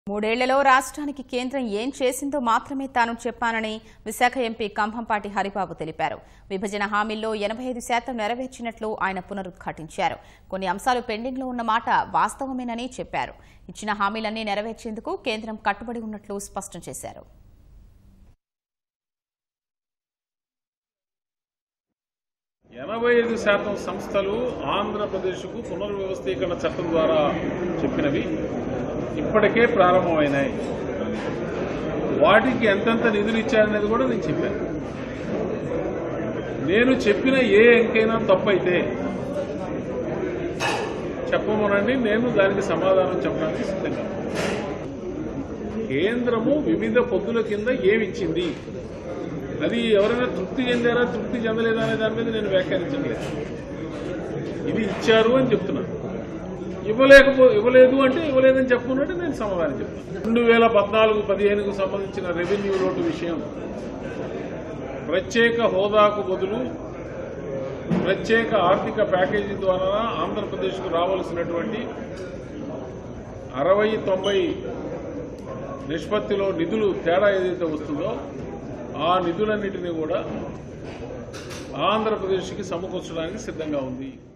మూడేళ్లలో రాష్ట్రానికి కేంద్రం ఏం చేసిందో మాత్రమే తాను చెప్పానని విశాఖ ఎంపీ కంభంపాటి హరిబాబు తెలిపారు విభజన హామీల్లో ఎనభై ఐదు శాతం నెరవేర్చినట్లు ఆయన పునరుద్ఘాటించారు కొన్ని అంశాలు పెండింగ్లో ఉన్న మాట వాస్తవమేనని చెప్పారు ఇచ్చిన హామీలన్నీ నెరవేర్చేందుకు కేంద్రం కట్టుబడి ఉన్నట్లు స్పష్టం చేశారు ఎనభై ఐదు శాతం సంస్థలు ఆంధ్రప్రదేశ్కు పునర్వ్యవస్థీకరణ చట్టం ద్వారా చెప్పినవి ఇప్పటికే ప్రారంభమైనాయి వాటికి ఎంతెంత నిధులు ఇచ్చారనేది కూడా నేను చెప్పాను నేను చెప్పిన ఏ అంకైనా తప్పైతే చెప్పమనండి నేను దానికి సమాధానం చెప్పడానికి సిద్ధంగా ఉన్నాను. కేంద్రము వివిధ పొద్దుల కింద ఏమిచ్చింది అది ఎవరైనా తృప్తి చెందారా తృప్తి చెందలేదా అనే దాని మీద నేను వ్యాఖ్యానించట్లేదు ఇది ఇచ్చారు అని చెప్తున్నాను ఇవ్వలేకపో ఇవ్వలేదు అంటే ఇవ్వలేదని చెప్పుకున్నట్టు నేను సమాధానం చెప్తాను రెండు వేల పద్నాలుగు పదిహేనుకు సంబంధించిన రెవెన్యూ లోటు విషయం ప్రత్యేక హోదాకు బదులు ప్రత్యేక ఆర్థిక ప్యాకేజీ ద్వారా ఆంధ్రప్రదేశ్కు రావాల్సినటువంటి అరవై తొంభై నిష్పత్తిలో నిధులు తేడా ఏదైతే వస్తుందో ఆ నిధులన్నిటినీ కూడా ఆంధ్రప్రదేశ్కి సమకూర్చడానికి సిద్ధంగా ఉంది